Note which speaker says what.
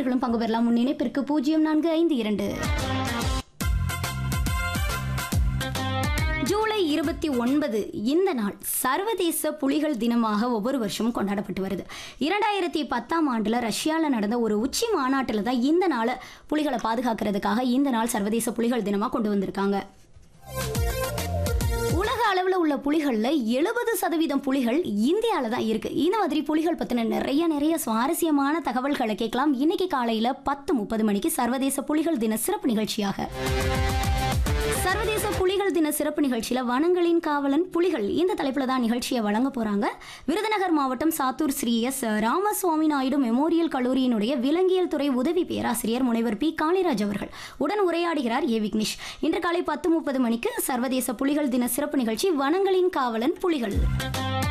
Speaker 1: நேர்களும் பங்கு பெறலாம் முன் இணைப்பிற்கு பூஜ்ஜியம் நான்கு ஐந்து இரண்டு ஜூலை இருபத்தி ஒன்பது இந்த நாள் சர்வதேச புலிகள் தினமாக ஒவ்வொரு வருஷமும் கொண்டாடப்பட்டு வருது இரண்டாயிரத்தி பத்தாம் ஆண்டுல ரஷ்யாவில் நடந்த ஒரு உச்சி மாநாட்டில் தான் இந்த நாளை புலிகளை பாதுகாக்கிறதுக்காக இந்த நாள் சர்வதேச புலிகள் தினமாக கொண்டு வந்திருக்காங்க உலக அளவில் உள்ள புலிகளில் எழுபது சதவீதம் புலிகள் இந்தியாவில் தான் இருக்கு இந்த மாதிரி புலிகள் பற்றின நிறைய நிறைய சுவாரஸ்யமான தகவல்களை கேட்கலாம் இன்னைக்கு காலையில் பத்து முப்பது மணிக்கு சர்வதேச புலிகள் தின சிறப்பு நிகழ்ச்சியாக சர்வதேச புலிகள் தின சிறப்பு நிகழ்ச்சியில் வனங்களின் காவலன் புலிகள் இந்த தலைப்பில் தான் நிகழ்ச்சியை வழங்க போகிறாங்க விருதுநகர் மாவட்டம் சாத்தூர் ஸ்ரீ எஸ் ராமசுவாமி நாயுடு மெமோரியல் கல்லூரியினுடைய விலங்கியல் துறை உதவி பேராசிரியர் முனைவர் பி காளிராஜ் அவர்கள் உடன் உரையாடுகிறார் ஏ விக்னேஷ் இன்று காலை பத்து முப்பது மணிக்கு சர்வதேச புலிகள் தின சிறப்பு நிகழ்ச்சி வனங்களின் காவலன் புலிகள்